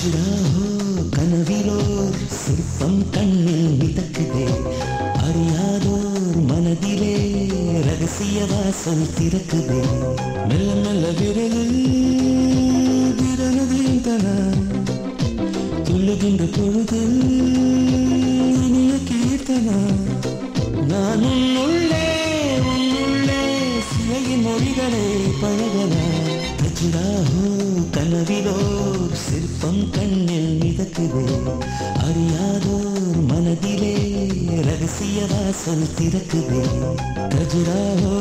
கஜுராஹோ கனவிலோ சிற்பம் கண்ணில் மிதக்குதே அறியாதோர் மனதிலே ரகசிய வாசல் திறக்குதே மெல்ல மெல்ல விரலில் விரலதேந்தன துள்ளுகின்ற பொழுதில் இனிய கீர்த்தனா நான் உன்னுள்ளே உன்னுள்ளே சிலையின் மொழிகளை பழகலாம் கஜுராஹோ கனவிலோர் சிற்பம் கண்ணில் மிதக்குதே அறியாதோர் மனதிலே ரகசிய வாசல் திறக்குதே கஜுராஹோ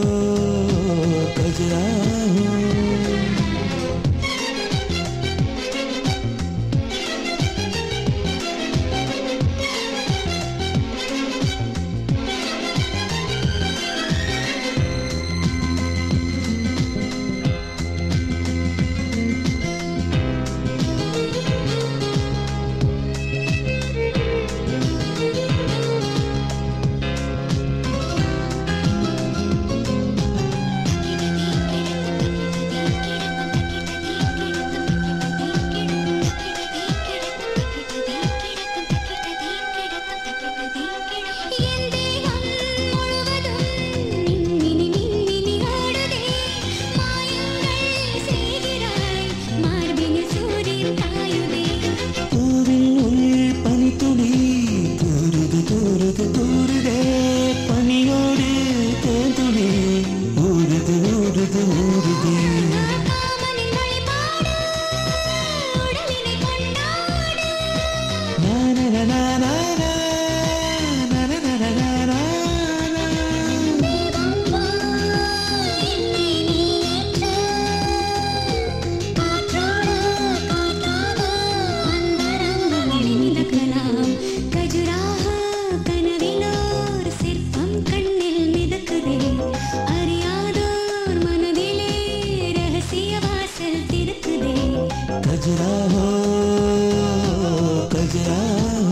கஜுராஹோ என் தேகம் முழுவதும் மின்மினி மின்மினி ஓடுதே மாயங்கள் செய்கிறாய் மார்பினில் சூரியன் காயுதே பூவின் உள் பனித்துளி தூருது தூருது தூருதே பனியோடு தேந்துளி ஊறுது ஊறுது ஊறுதே காமனின் வழிபாடு உடலினை கொண்டாடு நானனனானா, நானனனானா. தெய்வம் போல் என்னை நீ ஏற்று காற்றோடு காற்றாக அந்தரங்கங்களில் மிதக்கலாம் கஜுராஹோ கனவிலோர் சிற்பம் கண்ணில் மிதக்குதே அறியாதோர் மனதிலே ரகசிய வாசல் திறக்குதே கஜுராஹோ கஜுராஹோ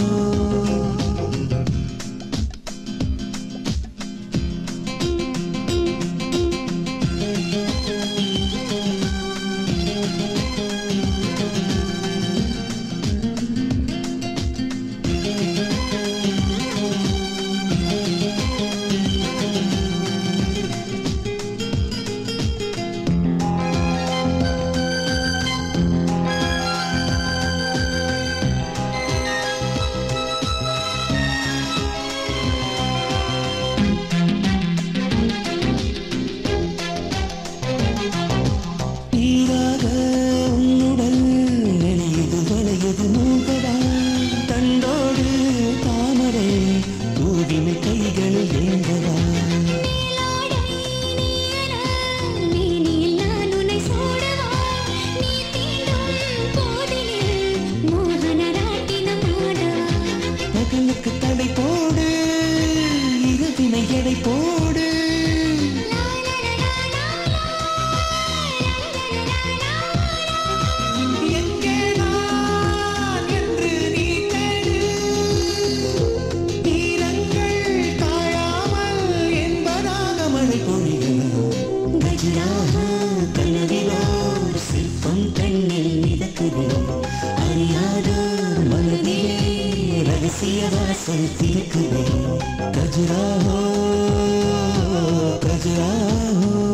நீராக உன்னுடல் நெளியது வளையது மூகடா தண்டோடு தாமரை தூவிமை கைகளில் ஏந்ததா மேலாடை நீயன மேனியில் நான் உன்னை சூடவா நீ தீண்டும் போதினில் மோகன ராட்டினம் ஆடவா பகலுக்கு தடை போடு இரவினை எடை போடு எங்கே நான் என்று நீ தேடு ஈரங்கள் தாழாமல் என்பதாக மழை பொழியலாம் கஜிராக கனவிலோ சிற்பம் கண்ணில் மிதக்குது அறியாதோர் மனதிலே ரகசிய வாசல் திறக்குது கஜுராஹோ கஜுராஹோ